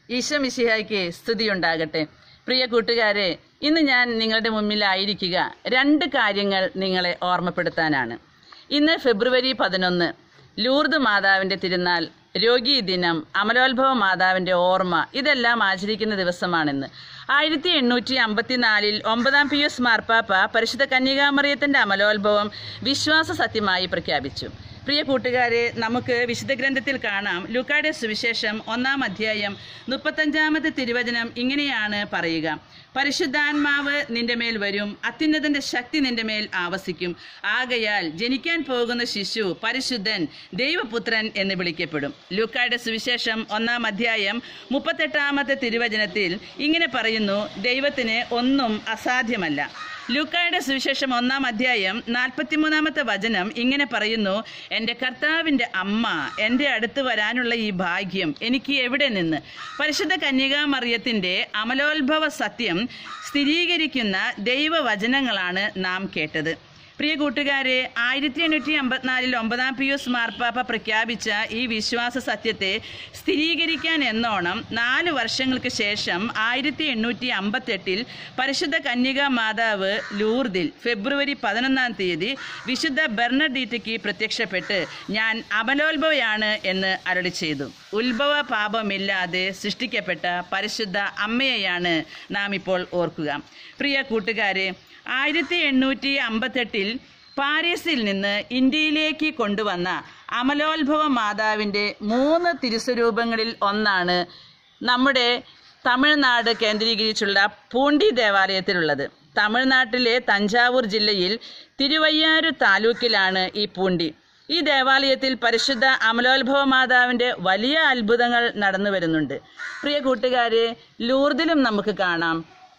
ഈശോ മിശിഹായ്ക്ക് സ്തുതിയുണ്ടാകട്ടെ പ്രിയ കൂട്ടുകാരെ ഇന്ന് ഞാൻ നിങ്ങളുടെ മുമ്പിലായിരിക്കുക രണ്ട് കാര്യങ്ങൾ നിങ്ങളെ ഓർമ്മപ്പെടുത്താനാണ് ഇന്ന് ഫെബ്രുവരി പതിനൊന്ന് ലൂർദ് മാതാവിൻ്റെ തിരുനാൾ രോഗി ദിനം അമലോത്ഭവ മാതാവിൻ്റെ ഓർമ്മ ഇതെല്ലാം ആചരിക്കുന്ന ദിവസമാണിന്ന് ആയിരത്തി എണ്ണൂറ്റി അമ്പത്തിനാലിൽ ഒമ്പതാം പിയൂസ് മാർപ്പാപ്പ പരിശുദ്ധ കന്യകാമറിയത്തിൻ്റെ അമലോത്ഭവം വിശ്വാസ സത്യമായി പ്രഖ്യാപിച്ചു പ്രിയ കൂട്ടുകാരെ നമുക്ക് വിശുദ്ധ ഗ്രന്ഥത്തിൽ കാണാം ലൂക്കായുടെ സുവിശേഷം ഒന്നാം അധ്യായം മുപ്പത്തഞ്ചാമത്തെ തിരുവചനം ഇങ്ങനെയാണ് പറയുക പരിശുദ്ധാത്മാവ് നിന്റെ മേൽ വരും അത്യുന്നതന്റെ ശക്തി നിന്റെ മേൽ ആവസിക്കും ആകയാൽ ജനിക്കാൻ പോകുന്ന ശിശു പരിശുദ്ധൻ ദൈവപുത്രൻ എന്ന് വിളിക്കപ്പെടും ലൂക്കായുടെ സുവിശേഷം ഒന്നാം അധ്യായം മുപ്പത്തെട്ടാമത്തെ തിരുവചനത്തിൽ ഇങ്ങനെ പറയുന്നു ദൈവത്തിന് ഒന്നും അസാധ്യമല്ല ലൂക്കായുടെ സുവിശേഷം ഒന്നാം അധ്യായം നാൽപ്പത്തിമൂന്നാമത്തെ വചനം ഇങ്ങനെ പറയുന്നു എൻ്റെ കർത്താവിൻ്റെ അമ്മ എൻ്റെ അടുത്ത് വരാനുള്ള ഈ ഭാഗ്യം എനിക്ക് എവിടെ നിന്ന് പരിശുദ്ധ കന്യകാമറിയത്തിൻ്റെ അമലോത്ഭവ സത്യം സ്ഥിരീകരിക്കുന്ന ദൈവവചനങ്ങളാണ് നാം കേട്ടത് പ്രിയ കൂട്ടുകാരെ ആയിരത്തി എണ്ണൂറ്റി അമ്പത്തിനാലിൽ ഒമ്പതാം പിയൂസ് മാർപ്പാപ്പ പ്രഖ്യാപിച്ച ഈ വിശ്വാസ സത്യത്തെ സ്ഥിരീകരിക്കാൻ എന്നോണം നാല് വർഷങ്ങൾക്ക് ശേഷം ആയിരത്തി എണ്ണൂറ്റി അമ്പത്തെട്ടിൽ പരിശുദ്ധ കന്യക മാതാവ് ലൂർദിൽ ഫെബ്രുവരി പതിനൊന്നാം തീയതി വിശുദ്ധ ബെർണഡീറ്റയ്ക്ക് പ്രത്യക്ഷപ്പെട്ട് ഞാൻ അമലോത്ഭവയാണ് എന്ന് അരളി ചെയ്തു ഉത്ഭവ പാപമില്ലാതെ സൃഷ്ടിക്കപ്പെട്ട പരിശുദ്ധ അമ്മയെയാണ് നാം ഇപ്പോൾ ഓർക്കുക പ്രിയ കൂട്ടുകാരെ ആയിരത്തി എണ്ണൂറ്റി അമ്പത്തെട്ടിൽ പാരീസിൽ നിന്ന് ഇന്ത്യയിലേക്ക് കൊണ്ടുവന്ന അമലോത്ഭവ മാതാവിൻ്റെ മൂന്ന് തിരുസ്വരൂപങ്ങളിൽ ഒന്നാണ് നമ്മുടെ തമിഴ്നാട് കേന്ദ്രീകരിച്ചുള്ള പൂണ്ടി ദേവാലയത്തിലുള്ളത് തമിഴ്നാട്ടിലെ തഞ്ചാവൂർ ജില്ലയിൽ തിരുവയ്യാരു താലൂക്കിലാണ് ഈ പൂണ്ടി ഈ ദേവാലയത്തിൽ പരിശുദ്ധ അമലോത്ഭവ മാതാവിൻ്റെ വലിയ അത്ഭുതങ്ങൾ നടന്നു വരുന്നുണ്ട് പ്രിയ കൂട്ടുകാരെ ലൂർദിലും നമുക്ക് കാണാം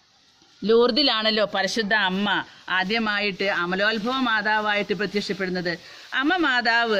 ലൂർദിലാണല്ലോ പരിശുദ്ധ അമ്മ ആദ്യമായിട്ട് അമലോത്ഭവ മാതാവായിട്ട് പ്രത്യക്ഷപ്പെടുന്നത് അമ്മ മാതാവ്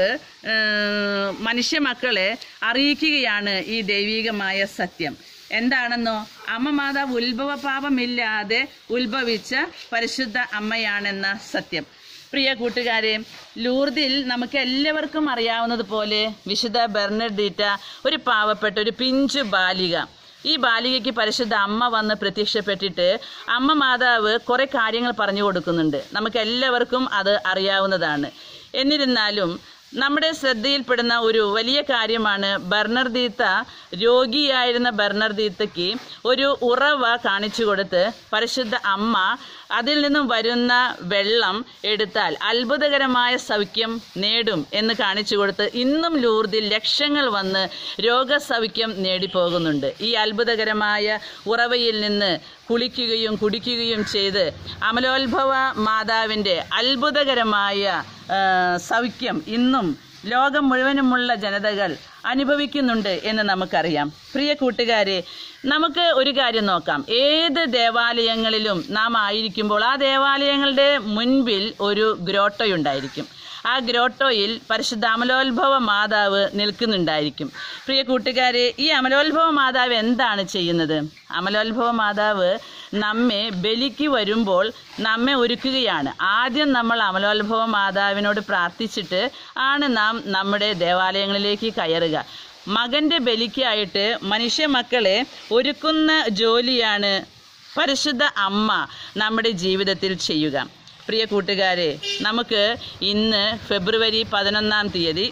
ഏർ, മനുഷ്യ മക്കളെ അറിയിക്കുകയാണ് ഈ ദൈവികമായ സത്യം എന്താണെന്നോ അമ്മ മാതാവ് ഉത്ഭവ പാപമില്ലാതെ ഉത്ഭവിച്ച പരിശുദ്ധ അമ്മയാണെന്ന സത്യം പ്രിയ കൂട്ടുകാരെ ലൂർദിൽ നമുക്ക് എല്ലാവർക്കും അറിയാവുന്നതുപോലെ വിശുദ്ധ ബെർണഡീറ്റ ഒരു പാവപ്പെട്ട ഒരു പിഞ്ചു ബാലിക ഈ ബാലികയ്ക്ക് പരിശുദ്ധ അമ്മ വന്ന് പ്രത്യക്ഷപ്പെട്ടിട്ട് അമ്മ മാതാവ് കുറെ കാര്യങ്ങൾ പറഞ്ഞു കൊടുക്കുന്നുണ്ട് നമുക്ക് എല്ലാവർക്കും അത് അറിയാവുന്നതാണ് എന്നിരുന്നാലും നമ്മുടെ ശ്രദ്ധയിൽപ്പെടുന്ന ഒരു വലിയ കാര്യമാണ് ബർണർദീത്ത രോഗിയായിരുന്ന ബർണർദീത്തയ്ക്ക് ഒരു ഉറവ കാണിച്ചു കൊടുത്ത് പരിശുദ്ധ അമ്മ അതിൽ നിന്നും വരുന്ന വെള്ളം എടുത്താൽ അത്ഭുതകരമായ സൗഖ്യം നേടും എന്ന് കാണിച്ചു കൊടുത്ത് ഇന്നും ലൂർദിൽ ലക്ഷങ്ങൾ വന്ന് രോഗസൗഖ്യം നേടിപ്പോകുന്നുണ്ട് ഈ അത്ഭുതകരമായ ഉറവയിൽ നിന്ന് കുളിക്കുകയും കുടിക്കുകയും ചെയ്ത് അമലോത്ഭവ മാതാവിൻ്റെ അത്ഭുതകരമായ ആ, സൗഖ്യം ഇന്നും ലോകം മുഴുവനുമുള്ള ജനതകൾ അനുഭവിക്കുന്നുണ്ട് എന്ന് നമുക്കറിയാം പ്രിയ കൂട്ടുകാരെ നമുക്ക് ഒരു കാര്യം നോക്കാം ഏത് ദേവാലയങ്ങളിലും നാം ആയിരിക്കുമ്പോൾ ആ ദേവാലയങ്ങളുടെ മുൻപിൽ ഒരു ഗ്രോട്ടോയുണ്ടായിരിക്കും ആ ഗ്രോട്ടോയിൽ പരിശുദ്ധ അമലോത്ഭവ മാതാവ് നിൽക്കുന്നുണ്ടായിരിക്കും പ്രിയ കൂട്ടുകാരെ ഈ അമലോത്ഭവ മാതാവ് എന്താണ് ചെയ്യുന്നത് അമലോത്ഭവ മാതാവ് നമ്മെ ബലിക്ക് വരുമ്പോൾ നമ്മെ ഒരുക്കുകയാണ് ആദ്യം നമ്മൾ അമലോത്ഭവ മാതാവിനോട് പ്രാർത്ഥിച്ചിട്ട് ആണ് നാം നമ്മുടെ ദേവാലയങ്ങളിലേക്ക് കയറുക മകൻ്റെ ബലിക്കായിട്ട് മനുഷ്യ മക്കളെ ഒരുക്കുന്ന ജോലിയാണ് പരിശുദ്ധ അമ്മ നമ്മുടെ ജീവിതത്തിൽ ചെയ്യുക പ്രിയ കൂട്ടുകാരെ നമുക്ക് ഇന്ന് ഫെബ്രുവരി പതിനൊന്നാം തീയതി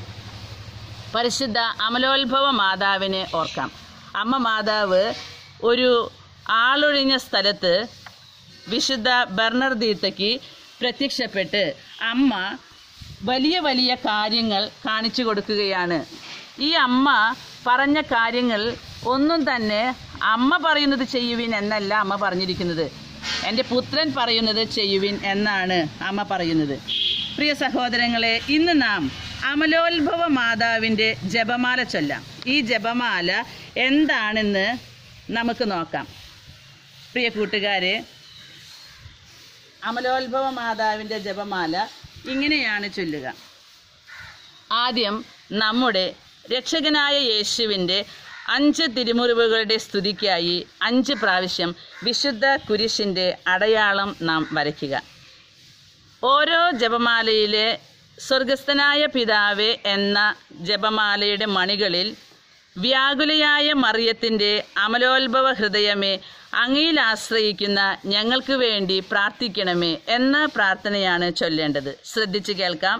പരിശുദ്ധ അമലോത്ഭവ മാതാവിനെ ഓർക്കാം അമ്മ മാതാവ് ഒരു ആളൊഴിഞ്ഞ സ്ഥലത്ത് വിശുദ്ധ ബർണർദീത്തയ്ക്ക് പ്രത്യക്ഷപ്പെട്ട് അമ്മ വലിയ വലിയ കാര്യങ്ങൾ കാണിച്ചു കൊടുക്കുകയാണ് ഈ അമ്മ പറഞ്ഞ കാര്യങ്ങൾ ഒന്നും തന്നെ അമ്മ പറയുന്നത് ചെയ്യുവിൻ എന്നല്ല അമ്മ പറഞ്ഞിരിക്കുന്നത് എൻ്റെ പുത്രൻ പറയുന്നത് ചെയ്യുവിൻ എന്നാണ് അമ്മ പറയുന്നത് പ്രിയ സഹോദരങ്ങളെ ഇന്ന് നാം അമലോത്ഭവ മാതാവിൻ്റെ ജപമാല ചൊല്ലാം ഈ ജപമാല എന്താണെന്ന് നമുക്ക് നോക്കാം പ്രിയ കൂട്ടുകാരെ അമലോത്ഭവ മാതാവിൻ്റെ ജപമാല ഇങ്ങനെയാണ് ചൊല്ലുക ആദ്യം നമ്മുടെ രക്ഷകനായ യേശുവിൻ്റെ അഞ്ച് തിരുമുറിവുകളുടെ സ്തുതിക്കായി അഞ്ച് പ്രാവശ്യം വിശുദ്ധ കുരിശിൻ്റെ അടയാളം നാം വരയ്ക്കുക ഓരോ ജപമാലയിലെ സ്വർഗസ്ഥനായ പിതാവേ എന്ന ജപമാലയുടെ മണികളിൽ വ്യാകുലയായ മറിയത്തിൻ്റെ അമലോത്ഭവ ഹൃദയമേ അങ്ങയിൽ ആശ്രയിക്കുന്ന ഞങ്ങൾക്ക് വേണ്ടി പ്രാർത്ഥിക്കണമേ എന്ന പ്രാർത്ഥനയാണ് ചൊല്ലേണ്ടത് ശ്രദ്ധിച്ച് കേൾക്കാം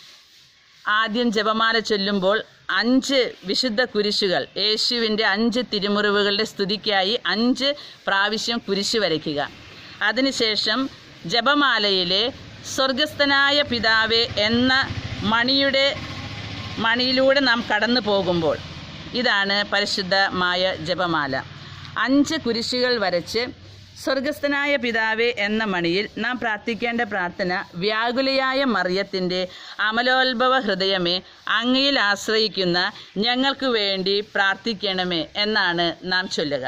ആദ്യം ജപമാല ചൊല്ലുമ്പോൾ അഞ്ച് വിശുദ്ധ കുരിശുകൾ യേശുവിൻ്റെ അഞ്ച് തിരുമുറിവുകളുടെ സ്തുതിക്കായി അഞ്ച് പ്രാവശ്യം കുരിശ് വരയ്ക്കുക അതിനുശേഷം ജപമാലയിലെ സ്വർഗസ്ഥനായ പിതാവേ എന്ന മണിയുടെ മണിയിലൂടെ നാം കടന്നു പോകുമ്പോൾ ഇതാണ് പരിശുദ്ധമായ ജപമാല അഞ്ച് കുരിശുകൾ വരച്ച് സ്വർഗസ്ഥനായ പിതാവേ എന്ന മണിയിൽ നാം പ്രാർത്ഥിക്കേണ്ട പ്രാർത്ഥന വ്യാകുലയായ മറിയത്തിൻ്റെ അമലോത്ഭവ ഹൃദയമേ അങ്ങയിൽ ആശ്രയിക്കുന്ന ഞങ്ങൾക്ക് വേണ്ടി പ്രാർത്ഥിക്കണമേ എന്നാണ് നാം ചൊല്ലുക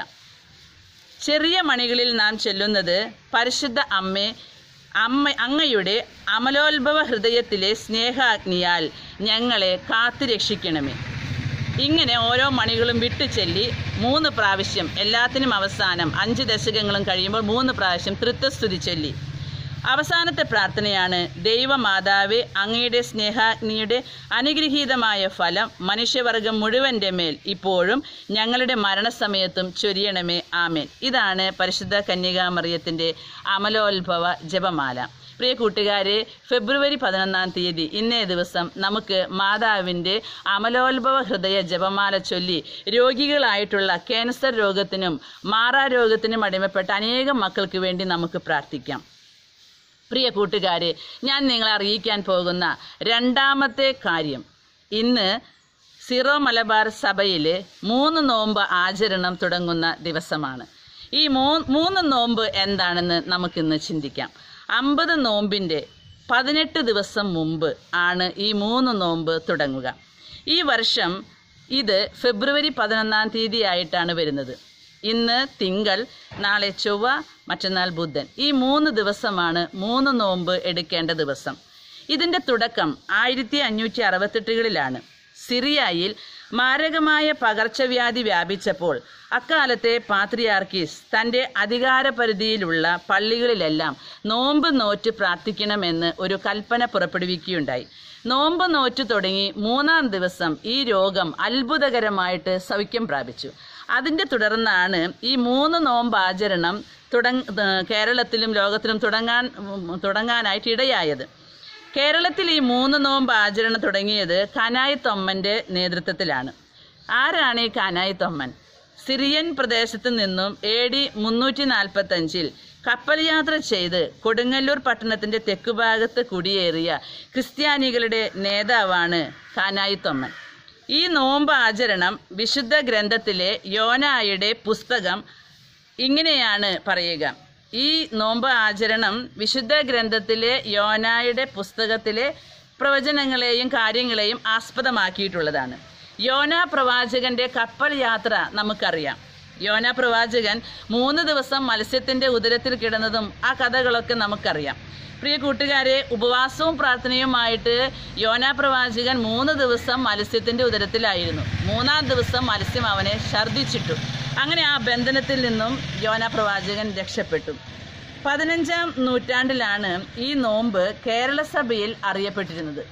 ചെറിയ മണികളിൽ നാം ചൊല്ലുന്നത് പരിശുദ്ധ അമ്മേ അമ്മ അങ്ങയുടെ അമലോത്ഭവ ഹൃദയത്തിലെ സ്നേഹാഗ്നിയാൽ ഞങ്ങളെ കാത്തു രക്ഷിക്കണമേ ഇങ്ങനെ ഓരോ മണികളും വിട്ടു ചൊല്ലി മൂന്ന് പ്രാവശ്യം എല്ലാത്തിനും അവസാനം അഞ്ച് ദശകങ്ങളും കഴിയുമ്പോൾ മൂന്ന് പ്രാവശ്യം തൃത്വസ്തുതി ചൊല്ലി അവസാനത്തെ പ്രാർത്ഥനയാണ് ദൈവമാതാവേ അങ്ങയുടെ സ്നേഹാഗ്നിയുടെ അനുഗ്രഹീതമായ ഫലം മനുഷ്യവർഗം മുഴുവൻ്റെ മേൽ ഇപ്പോഴും ഞങ്ങളുടെ മരണസമയത്തും ചൊരിയണമേ ആമേൻ ഇതാണ് പരിശുദ്ധ കന്യകാമറിയത്തിൻ്റെ അമലോത്ഭവ ജപമാല പ്രിയ കൂട്ടുകാരെ ഫെബ്രുവരി പതിനൊന്നാം തീയതി ഇന്നേ ദിവസം നമുക്ക് മാതാവിൻ്റെ അമലോത്ഭവ ഹൃദയ ജപമാല ചൊല്ലി രോഗികളായിട്ടുള്ള ക്യാൻസർ രോഗത്തിനും മാറാ രോഗത്തിനും അടിമപ്പെട്ട അനേകം മക്കൾക്ക് വേണ്ടി നമുക്ക് പ്രാർത്ഥിക്കാം പ്രിയ കൂട്ടുകാരെ ഞാൻ നിങ്ങളെ അറിയിക്കാൻ പോകുന്ന രണ്ടാമത്തെ കാര്യം ഇന്ന് സിറോ മലബാർ സഭയിൽ മൂന്ന് നോമ്പ് ആചരണം തുടങ്ങുന്ന ദിവസമാണ് ഈ മൂ മൂന്ന് നോമ്പ് എന്താണെന്ന് നമുക്കിന്ന് ചിന്തിക്കാം അമ്പത് നോമ്പിൻ്റെ പതിനെട്ട് ദിവസം മുമ്പ് ആണ് ഈ മൂന്ന് നോമ്പ് തുടങ്ങുക ഈ വർഷം ഇത് ഫെബ്രുവരി പതിനൊന്നാം തീയതി ആയിട്ടാണ് വരുന്നത് ഇന്ന് തിങ്കൾ നാളെ ചൊവ്വ മറ്റന്നാൾ ബുധൻ ഈ മൂന്ന് ദിവസമാണ് മൂന്ന് നോമ്പ് എടുക്കേണ്ട ദിവസം ഇതിൻ്റെ തുടക്കം ആയിരത്തി അഞ്ഞൂറ്റി അറുപത്തെട്ടുകളിലാണ് സിറിയയിൽ മാരകമായ പകർച്ചവ്യാധി വ്യാപിച്ചപ്പോൾ അക്കാലത്തെ പാത്രിയാർക്കീസ് തൻ്റെ അധികാരപരിധിയിലുള്ള പള്ളികളിലെല്ലാം നോമ്പ് നോറ്റ് പ്രാർത്ഥിക്കണമെന്ന് ഒരു കൽപ്പന പുറപ്പെടുവിക്കുകയുണ്ടായി നോമ്പ് നോറ്റ് തുടങ്ങി മൂന്നാം ദിവസം ഈ രോഗം അത്ഭുതകരമായിട്ട് സൗഖ്യം പ്രാപിച്ചു അതിൻ്റെ തുടർന്നാണ് ഈ മൂന്ന് നോമ്പ് ആചരണം തുടങ് കേരളത്തിലും ലോകത്തിലും തുടങ്ങാൻ തുടങ്ങാനായിട്ട് ഇടയായത് കേരളത്തിൽ ഈ മൂന്ന് നോമ്പ് ആചരണം തുടങ്ങിയത് കാനായി തൊമ്മൻ്റെ നേതൃത്വത്തിലാണ് ആരാണ് ഈ കാനായി തൊമ്മൻ സിറിയൻ പ്രദേശത്തു നിന്നും എ ഡി മുന്നൂറ്റി നാൽപ്പത്തഞ്ചിൽ കപ്പൽ യാത്ര ചെയ്ത് കൊടുങ്ങല്ലൂർ പട്ടണത്തിൻ്റെ തെക്കുഭാഗത്ത് കുടിയേറിയ ക്രിസ്ത്യാനികളുടെ നേതാവാണ് കാനായി തൊമ്മൻ ഈ നോമ്പ് ആചരണം വിശുദ്ധ ഗ്രന്ഥത്തിലെ യോനായുടെ പുസ്തകം ഇങ്ങനെയാണ് പറയുക ഈ നോമ്പ് ആചരണം വിശുദ്ധ ഗ്രന്ഥത്തിലെ യോനായുടെ പുസ്തകത്തിലെ പ്രവചനങ്ങളെയും കാര്യങ്ങളെയും ആസ്പദമാക്കിയിട്ടുള്ളതാണ് യോന പ്രവാചകന്റെ കപ്പൽ യാത്ര നമുക്കറിയാം യോന പ്രവാചകൻ മൂന്ന് ദിവസം മത്സ്യത്തിന്റെ ഉദരത്തിൽ കിടന്നതും ആ കഥകളൊക്കെ നമുക്കറിയാം പ്രിയ കൂട്ടുകാരെ ഉപവാസവും പ്രാർത്ഥനയുമായിട്ട് യോന പ്രവാചകൻ മൂന്ന് ദിവസം മത്സ്യത്തിന്റെ ഉദരത്തിലായിരുന്നു മൂന്നാം ദിവസം മത്സ്യം അവനെ ഛർദ്ദിച്ചിട്ടു അങ്ങനെ ആ ബന്ധനത്തിൽ നിന്നും യോന പ്രവാചകൻ രക്ഷപ്പെട്ടു പതിനഞ്ചാം നൂറ്റാണ്ടിലാണ് ഈ നോമ്പ് കേരള സഭയിൽ അറിയപ്പെട്ടിരുന്നത്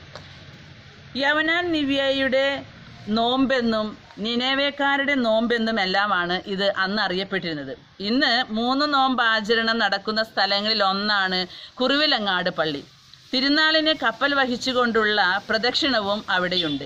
യവനാൻ നിവ്യയുടെ നോമ്പെന്നും നിനവേക്കാരുടെ നോമ്പെന്നും എല്ലാമാണ് ഇത് അന്ന് അറിയപ്പെട്ടിരുന്നത് ഇന്ന് മൂന്ന് നോമ്പ് ആചരണം നടക്കുന്ന സ്ഥലങ്ങളിൽ ഒന്നാണ് കുറുവിലങ്ങാട് പള്ളി തിരുനാളിനെ കപ്പൽ വഹിച്ചുകൊണ്ടുള്ള പ്രദക്ഷിണവും അവിടെയുണ്ട്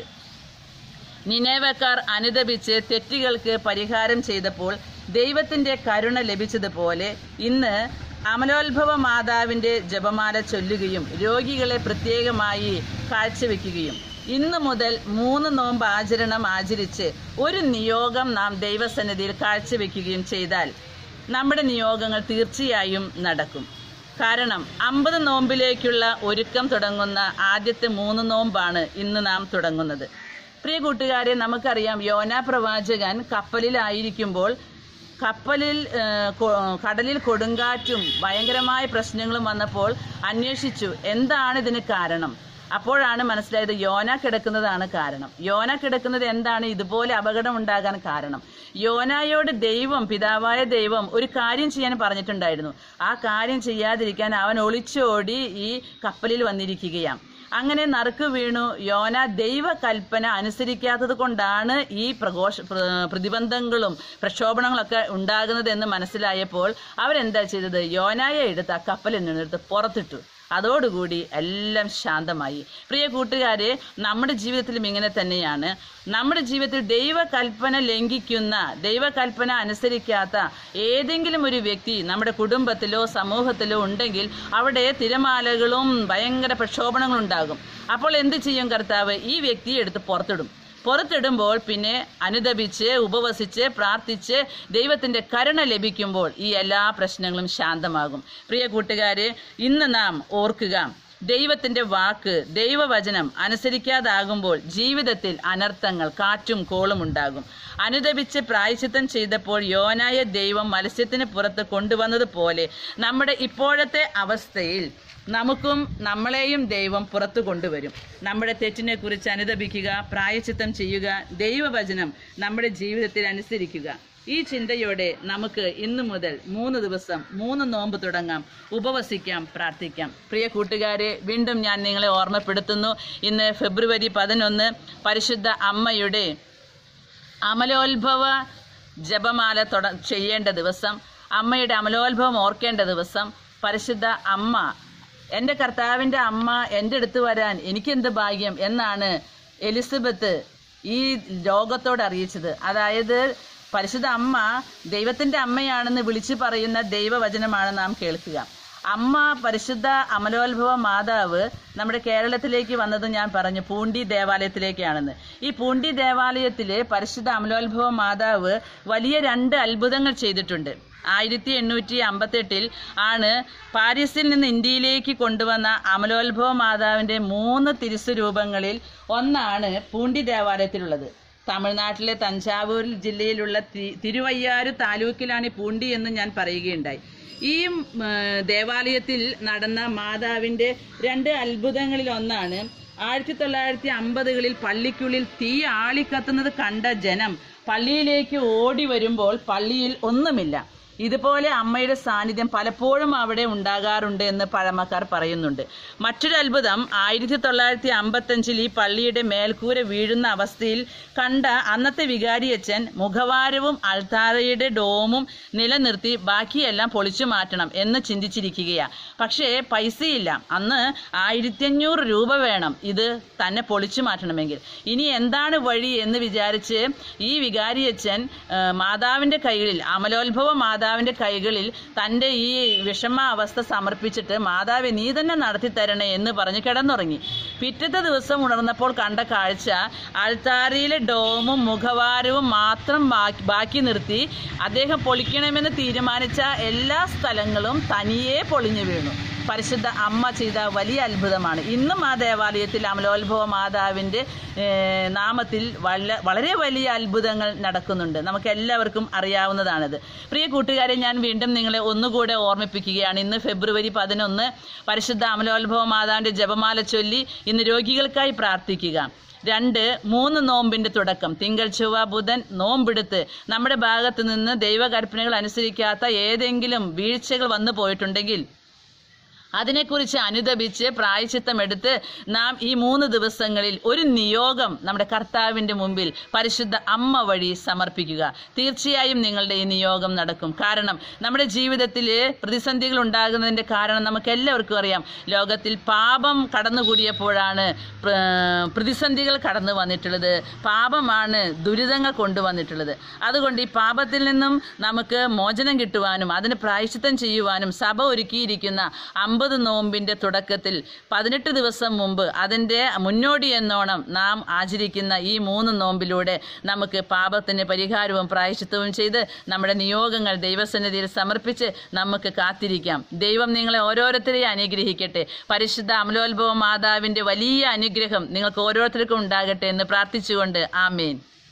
നിനേവക്കാർ അനുദപിച്ച് തെറ്റുകൾക്ക് പരിഹാരം ചെയ്തപ്പോൾ ദൈവത്തിൻ്റെ കരുണ ലഭിച്ചതുപോലെ ഇന്ന് അമലോത്ഭവ മാതാവിൻ്റെ ജപമാല ചൊല്ലുകയും രോഗികളെ പ്രത്യേകമായി കാഴ്ചവെക്കുകയും ഇന്നു മുതൽ മൂന്ന് നോമ്പ് ആചരണം ആചരിച്ച് ഒരു നിയോഗം നാം ദൈവസന്നിധിയിൽ കാഴ്ചവെക്കുകയും ചെയ്താൽ നമ്മുടെ നിയോഗങ്ങൾ തീർച്ചയായും നടക്കും കാരണം അമ്പത് നോമ്പിലേക്കുള്ള ഒരുക്കം തുടങ്ങുന്ന ആദ്യത്തെ മൂന്ന് നോമ്പാണ് ഇന്ന് നാം തുടങ്ങുന്നത് പ്രിയ കൂട്ടുകാരെ നമുക്കറിയാം യോന പ്രവാചകൻ കപ്പലിലായിരിക്കുമ്പോൾ കപ്പലിൽ ഏഹ്, കൊ- കടലിൽ കൊടുങ്കാറ്റും ഭയങ്കരമായ പ്രശ്നങ്ങളും വന്നപ്പോൾ അന്വേഷിച്ചു എന്താണ് ഇതിന് കാരണം അപ്പോഴാണ് മനസ്സിലായത് യോന കിടക്കുന്നതാണ് കാരണം യോന കിടക്കുന്നത് എന്താണ് ഇതുപോലെ അപകടം ഉണ്ടാകാൻ കാരണം യോനായോട് ദൈവം പിതാവായ ദൈവം ഒരു കാര്യം ചെയ്യാൻ പറഞ്ഞിട്ടുണ്ടായിരുന്നു ആ കാര്യം ചെയ്യാതിരിക്കാൻ അവൻ ഒളിച്ചോടി ഈ കപ്പലിൽ വന്നിരിക്കുകയാണ് അങ്ങനെ നറുക്ക് വീണു യോന ദൈവകൽപ്പന അനുസരിക്കാത്തത് കൊണ്ടാണ് ഈ പ്രഘോഷ പ്ര- പ്രതിബന്ധങ്ങളും പ്രക്ഷോഭണങ്ങളൊക്കെ ഉണ്ടാകുന്നത് എന്ന് മനസ്സിലായപ്പോൾ അവരെന്താ ചെയ്തത് യോനായെ എടുത്ത് ആ കപ്പലിൽ നിന്നെടുത്ത് പുറത്തിട്ടു അതോടുകൂടി എല്ലാം ശാന്തമായി പ്രിയ കൂട്ടുകാരെ നമ്മുടെ ജീവിതത്തിലും ഇങ്ങനെ തന്നെയാണ് നമ്മുടെ ജീവിതത്തിൽ ദൈവകൽപ്പന ലംഘിക്കുന്ന ദൈവകൽപ്പന അനുസരിക്കാത്ത ഏതെങ്കിലും ഒരു വ്യക്തി നമ്മുടെ കുടുംബത്തിലോ സമൂഹത്തിലോ ഉണ്ടെങ്കിൽ അവിടെ തിരമാലകളും ഭയങ്കര പ്രക്ഷോഭണങ്ങളും ഉണ്ടാകും അപ്പോൾ എന്ത് ചെയ്യും കർത്താവ് ഈ വ്യക്തിയെ എടുത്ത് പുറത്തിടും പുറത്തിടുമ്പോൾ പിന്നെ അനുദപിച്ച് ഉപവസിച്ച് പ്രാർത്ഥിച്ച് ദൈവത്തിൻ്റെ കരുണ ലഭിക്കുമ്പോൾ ഈ എല്ലാ പ്രശ്നങ്ങളും ശാന്തമാകും പ്രിയ കൂട്ടുകാരെ ഇന്ന് നാം ഓർക്കുക ദൈവത്തിൻ്റെ വാക്ക് ദൈവവചനം അനുസരിക്കാതാകുമ്പോൾ ജീവിതത്തിൽ അനർത്ഥങ്ങൾ കാറ്റും കോളും ഉണ്ടാകും അനുദപിച്ച് പ്രായശ്ചിത്തം ചെയ്തപ്പോൾ യോനായ ദൈവം മത്സ്യത്തിന് പുറത്ത് കൊണ്ടുവന്നതുപോലെ നമ്മുടെ ഇപ്പോഴത്തെ അവസ്ഥയിൽ നമുക്കും നമ്മളെയും ദൈവം പുറത്തു കൊണ്ടുവരും നമ്മുടെ തെറ്റിനെ കുറിച്ച് അനുദപിക്കുക പ്രായച്ചിത്തം ചെയ്യുക ദൈവവചനം നമ്മുടെ ജീവിതത്തിൽ അനുസരിക്കുക ഈ ചിന്തയോടെ നമുക്ക് ഇന്നു മുതൽ മൂന്ന് ദിവസം മൂന്ന് നോമ്പ് തുടങ്ങാം ഉപവസിക്കാം പ്രാർത്ഥിക്കാം പ്രിയ കൂട്ടുകാരെ വീണ്ടും ഞാൻ നിങ്ങളെ ഓർമ്മപ്പെടുത്തുന്നു ഇന്ന് ഫെബ്രുവരി പതിനൊന്ന് പരിശുദ്ധ അമ്മയുടെ അമലോത്ഭവ ജപമാല തുട ചെയ്യേണ്ട ദിവസം അമ്മയുടെ അമലോത്ഭവം ഓർക്കേണ്ട ദിവസം പരിശുദ്ധ അമ്മ എൻ്റെ കർത്താവിൻ്റെ അമ്മ എൻ്റെ അടുത്ത് വരാൻ എനിക്കെന്ത് ഭാഗ്യം എന്നാണ് എലിസബത്ത് ഈ ലോകത്തോട് അറിയിച്ചത് അതായത് പരിശുദ്ധ അമ്മ ദൈവത്തിൻ്റെ അമ്മയാണെന്ന് വിളിച്ചു പറയുന്ന ദൈവവചനമാണ് നാം കേൾക്കുക അമ്മ പരിശുദ്ധ അമലോത്ഭവ മാതാവ് നമ്മുടെ കേരളത്തിലേക്ക് വന്നത് ഞാൻ പറഞ്ഞു പൂണ്ടി ദേവാലയത്തിലേക്കാണെന്ന് ഈ പൂണ്ടി ദേവാലയത്തില് പരിശുദ്ധ അമലോത്ഭവ മാതാവ് വലിയ രണ്ട് അത്ഭുതങ്ങൾ ചെയ്തിട്ടുണ്ട് ആയിരത്തി എണ്ണൂറ്റി അമ്പത്തെട്ടിൽ ആണ് പാരീസിൽ നിന്ന് ഇന്ത്യയിലേക്ക് കൊണ്ടുവന്ന അമലോത്ഭവ മാതാവിൻ്റെ മൂന്ന് തിരുസ്വരൂപങ്ങളിൽ ഒന്നാണ് പൂണ്ടി ദേവാലയത്തിലുള്ളത് തമിഴ്നാട്ടിലെ തഞ്ചാവൂർ ജില്ലയിലുള്ള തി- തിരുവയ്യാറ് താലൂക്കിലാണ് ഈ പൂണ്ടി എന്ന് ഞാൻ പറയുകയുണ്ടായി ഈ ഉം, ഏർ, ദേവാലയത്തിൽ നടന്ന മാതാവിൻ്റെ രണ്ട് അത്ഭുതങ്ങളിൽ ഒന്നാണ് ആയിരത്തി തൊള്ളായിരത്തി അമ്പതുകളിൽ പള്ളിക്കുള്ളിൽ തീ ആളിക്കത്തുന്നത് കണ്ട ജനം പള്ളിയിലേക്ക് ഓടി വരുമ്പോൾ പള്ളിയിൽ ഒന്നുമില്ല ഇതുപോലെ അമ്മയുടെ സാന്നിധ്യം പലപ്പോഴും അവിടെ ഉണ്ടാകാറുണ്ട് എന്ന് പഴമക്കാർ പറയുന്നുണ്ട് മറ്റൊരു അത്ഭുതം ആയിരത്തി തൊള്ളായിരത്തി അമ്പത്തഞ്ചിൽ ഈ പള്ളിയുടെ മേൽക്കൂര വീഴുന്ന അവസ്ഥയിൽ കണ്ട അന്നത്തെ വികാരിയച്ഛൻ മുഖവാരവും അൾത്താരയുടെ ഡോമും നിലനിർത്തി ബാക്കിയെല്ലാം പൊളിച്ചു മാറ്റണം എന്ന് ചിന്തിച്ചിരിക്കുകയാണ് പക്ഷേ പൈസയില്ല അന്ന് ആയിരത്തി അഞ്ഞൂറ് രൂപ വേണം ഇത് തന്നെ പൊളിച്ചു മാറ്റണമെങ്കിൽ ഇനി എന്താണ് വഴി എന്ന് വിചാരിച്ച് ഈ വികാരിയച്ഛൻ ആ, മാതാവിൻ്റെ കൈകളിൽ അമലോത്ഭവ മാതാവിൻ്റെ കൈകളിൽ തൻ്റെ ഈ വിഷമ അവസ്ഥ സമർപ്പിച്ചിട്ട് മാതാവെ നീ തന്നെ നടത്തി തരണേ എന്ന് പറഞ്ഞ് കിടന്നുറങ്ങി പിറ്റത്തെ ദിവസം ഉണർന്നപ്പോൾ കണ്ട കാഴ്ച അൾത്താരയിലെ ഡോമും മുഖവാരവും മാത്രം ബാക്കി ബാക്കി നിർത്തി അദ്ദേഹം പൊളിക്കണമെന്ന് തീരുമാനിച്ച എല്ലാ സ്ഥലങ്ങളും തനിയെ പൊളിഞ്ഞു വീണു പരിശുദ്ധ അമ്മ ചെയ്ത വലിയ അത്ഭുതമാണ് ഇന്നും ആ ദേവാലയത്തിൽ അമലോത്ഭവ മാതാവിൻ്റെ ഏഹ്, നാമത്തിൽ വല്ല വളരെ വലിയ അത്ഭുതങ്ങൾ നടക്കുന്നുണ്ട് നമുക്ക് എല്ലാവർക്കും അറിയാവുന്നതാണിത് പ്രിയ കൂട്ടുകാരെ ഞാൻ വീണ്ടും നിങ്ങളെ ഒന്നുകൂടെ ഓർമ്മിപ്പിക്കുകയാണ് ഇന്ന് ഫെബ്രുവരി പതിനൊന്ന് പരിശുദ്ധ അമലോത്ഭവ മാതാവിൻ്റെ ജപമാല ചൊല്ലി ഇന്ന് രോഗികൾക്കായി പ്രാർത്ഥിക്കുക രണ്ട് മൂന്ന് നോമ്പിന്റെ തുടക്കം തിങ്കൾ ചൊവ്വ ബുധൻ നോമ്പെടുത്ത് നമ്മുടെ ഭാഗത്ത് നിന്ന് ദൈവകൽപ്പനകൾ അനുസരിക്കാത്ത ഏതെങ്കിലും വീഴ്ചകൾ വന്നു പോയിട്ടുണ്ടെങ്കിൽ അതിനെക്കുറിച്ച് അനുദപിച്ച് പ്രായച്ചിത്തമെടുത്ത് നാം ഈ മൂന്ന് ദിവസങ്ങളിൽ ഒരു നിയോഗം നമ്മുടെ കർത്താവിൻ്റെ മുമ്പിൽ പരിശുദ്ധ അമ്മ വഴി സമർപ്പിക്കുക തീർച്ചയായും നിങ്ങളുടെ ഈ നിയോഗം നടക്കും കാരണം നമ്മുടെ ജീവിതത്തിൽ പ്രതിസന്ധികൾ ഉണ്ടാകുന്നതിൻ്റെ കാരണം നമുക്ക് എല്ലാവർക്കും അറിയാം ലോകത്തിൽ പാപം കടന്നുകൂടിയപ്പോഴാണ് പ്ര- പ്രതിസന്ധികൾ കടന്നു വന്നിട്ടുള്ളത് പാപമാണ് ദുരിതങ്ങൾ കൊണ്ടുവന്നിട്ടുള്ളത് അതുകൊണ്ട് ഈ പാപത്തിൽ നിന്നും നമുക്ക് മോചനം കിട്ടുവാനും അതിന് പ്രായശ്ചിത്തം ചെയ്യുവാനും സഭ ഒരുക്കിയിരിക്കുന്ന അമ്പത് നോമ്പിൻ്റെ തുടക്കത്തിൽ പതിനെട്ട് ദിവസം മുമ്പ് അതിൻ്റെ മുന്നോടി എന്നോണം നാം ആചരിക്കുന്ന ഈ മൂന്ന് നോമ്പിലൂടെ നമുക്ക് പാപത്തിന് പരിഹാരവും പ്രായശ്ചിത്തവും ചെയ്ത് നമ്മുടെ നിയോഗങ്ങൾ ദൈവസന്നിധിയിൽ സമർപ്പിച്ച് നമുക്ക് കാത്തിരിക്കാം ദൈവം നിങ്ങളെ ഓരോരുത്തരെയും അനുഗ്രഹിക്കട്ടെ പരിശുദ്ധ അമലോത്ഭവ മാതാവിൻ്റെ വലിയ അനുഗ്രഹം നിങ്ങൾക്ക് ഓരോരുത്തർക്കും ഉണ്ടാകട്ടെ എന്ന് പ്രാർത്ഥിച്ചുകൊണ്ട് ആമേൻ